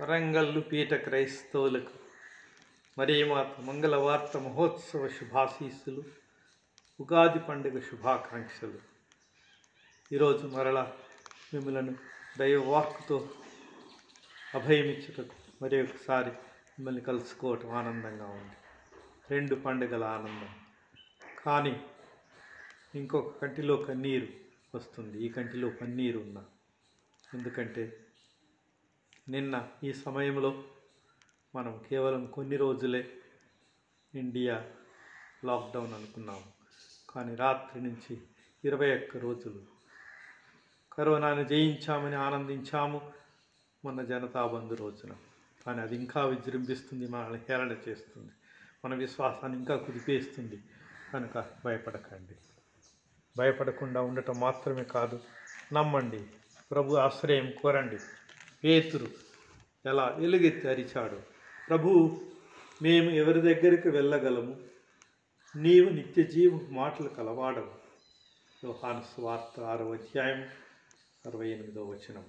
వరంగల్లు పీఠ క్రైస్తవులకు మరియమాత మంగళవార్త మహోత్సవ శుభాశీస్సులు ఉగాది పండుగ శుభాకాంక్షలు ఈరోజు మరలా మిమ్మలను దైవవాక్కుతో అభయమిచ్చుటకు మరి ఒకసారి మిమ్మల్ని కలుసుకోవటం ఆనందంగా ఉంది రెండు పండుగల ఆనందం కానీ ఇంకొక కంటిలో కన్నీరు వస్తుంది ఈ కంటిలో కన్నీరు ఉన్నా ఎందుకంటే నిన్న ఈ సమయంలో మనం కేవలం కొన్ని రోజులే ఇండియా లాక్డౌన్ అనుకున్నాము కానీ రాత్రి నుంచి ఇరవై ఒక్క రోజులు కరోనాను జయించామని ఆనందించాము మన జనతా బంధు రోజున కానీ అది ఇంకా విజృంభిస్తుంది మనల్ని హేళన చేస్తుంది మన విశ్వాసాన్ని ఇంకా కుదిపేస్తుంది కనుక భయపడకండి భయపడకుండా ఉండటం మాత్రమే కాదు నమ్మండి ప్రభు ఆశ్రయం కోరండి పేతురు ఎలా ఎలుగెత్తి అరిచాడు ప్రభు మేము ఎవరి దగ్గరికి వెళ్ళగలము నీవు నిత్య జీవ మాటలు కలవాడవు యోహాను స్వార్త ఆరో అధ్యాయం అరవై ఎనిమిదో వచనం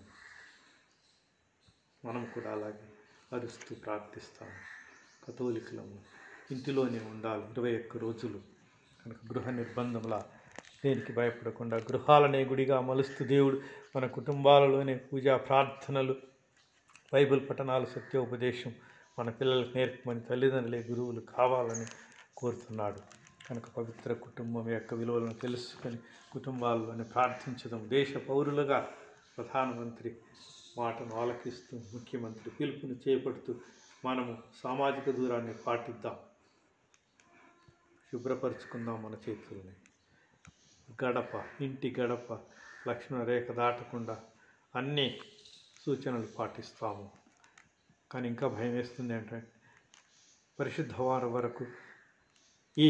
మనం కూడా అలాగే అరుస్తూ ప్రార్థిస్తాము కథోలికులము ఇంటిలోనే ఉండాలి ఇరవై ఒక్క రోజులు కనుక గృహ నిర్బంధంలా దేనికి భయపడకుండా గృహాలనే గుడిగా మలుస్తూ దేవుడు మన కుటుంబాలలోనే పూజా ప్రార్థనలు బైబిల్ పఠనాలు సత్యోపదేశం మన పిల్లలకు నేర్పమని తల్లిదండ్రులే గురువులు కావాలని కోరుతున్నాడు కనుక పవిత్ర కుటుంబం యొక్క విలువలను తెలుసుకొని కుటుంబాల్లోనే ప్రార్థించడం దేశ పౌరులుగా ప్రధానమంత్రి మాటను ఆలకిస్తూ ముఖ్యమంత్రి పిలుపుని చేపడుతూ మనము సామాజిక దూరాన్ని పాటిద్దాం శుభ్రపరుచుకుందాం మన చేతుల్ని గడప ఇంటి గడప లక్ష్మణ రేఖ దాటకుండా అన్ని సూచనలు పాటిస్తాము కానీ ఇంకా భయం వేస్తుంది అంటే పరిశుద్ధ వారం వరకు ఈ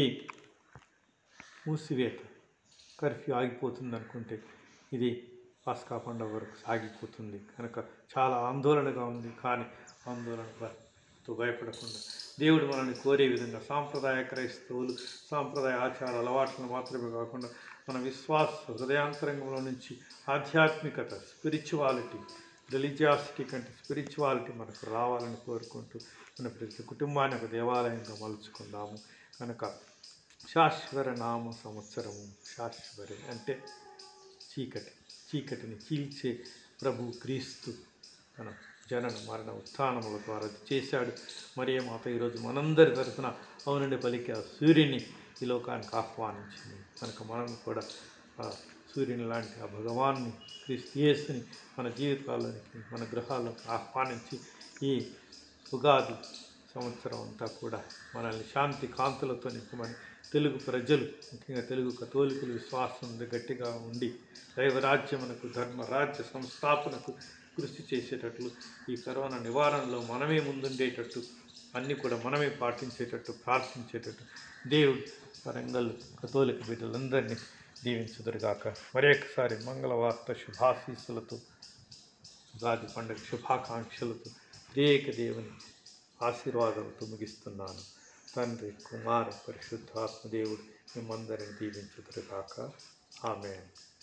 మూసివేత కర్ఫ్యూ ఆగిపోతుంది అనుకుంటే ఇది పాస్కా పండుగ వరకు సాగిపోతుంది కనుక చాలా ఆందోళనగా ఉంది కానీ ఆందోళనతో భయపడకుండా దేవుడు మనల్ని కోరే విధంగా సాంప్రదాయ క్రైస్తవులు సాంప్రదాయ ఆచార అలవాట్లను మాత్రమే కాకుండా మన విశ్వాస హృదయాంతరంగంలో నుంచి ఆధ్యాత్మికత స్పిరిచువాలిటీ రిలీజియాసిటీ కంటే స్పిరిచువాలిటీ మనకు రావాలని కోరుకుంటూ మన ప్రతి కుటుంబాన్ని ఒక దేవాలయంగా మలుచుకుందాము కనుక శాశ్వర నామ సంవత్సరము శాశ్వరి అంటే చీకటి చీకటిని చీల్చే ప్రభు క్రీస్తు తన జనన మరణ ఉత్థానముల ద్వారా అది చేశాడు మరియ మాత ఈరోజు మనందరి తరఫున అవునండి పలికి ఆ సూర్యుని ఈ లోకానికి ఆహ్వానించింది కనుక మనం కూడా ఆ సూర్యుని లాంటి ఆ భగవాన్ని క్రీస్తు యేసుని మన జీవితాల్లోనికి మన గృహాల్లోకి ఆహ్వానించి ఈ ఉగాది సంవత్సరం అంతా కూడా మనల్ని శాంతి కాంతులతో నింపమని తెలుగు ప్రజలు ముఖ్యంగా తెలుగు కథోలికులు విశ్వాసం గట్టిగా ఉండి దైవరాజ్యమునకు ధర్మరాజ్య సంస్థాపనకు కృషి చేసేటట్లు ఈ కరోనా నివారణలో మనమే ముందుండేటట్టు అన్నీ కూడా మనమే పాటించేటట్టు ప్రార్థించేటట్టు దేవుడు వరంగల్ కథోలిక బిడ్డలందరినీ దీవించుదురుగాక మరొకసారి మంగళవార్త శుభాశీస్సులతో ఉగాది పండుగ శుభాకాంక్షలతో ఏక దేవుని ఆశీర్వాదాలతో ముగిస్తున్నాను తండ్రి కుమార పరిశుద్ధాత్మ దేవుడు మిమ్మందరిని దీవించుదురుగాక ఆమె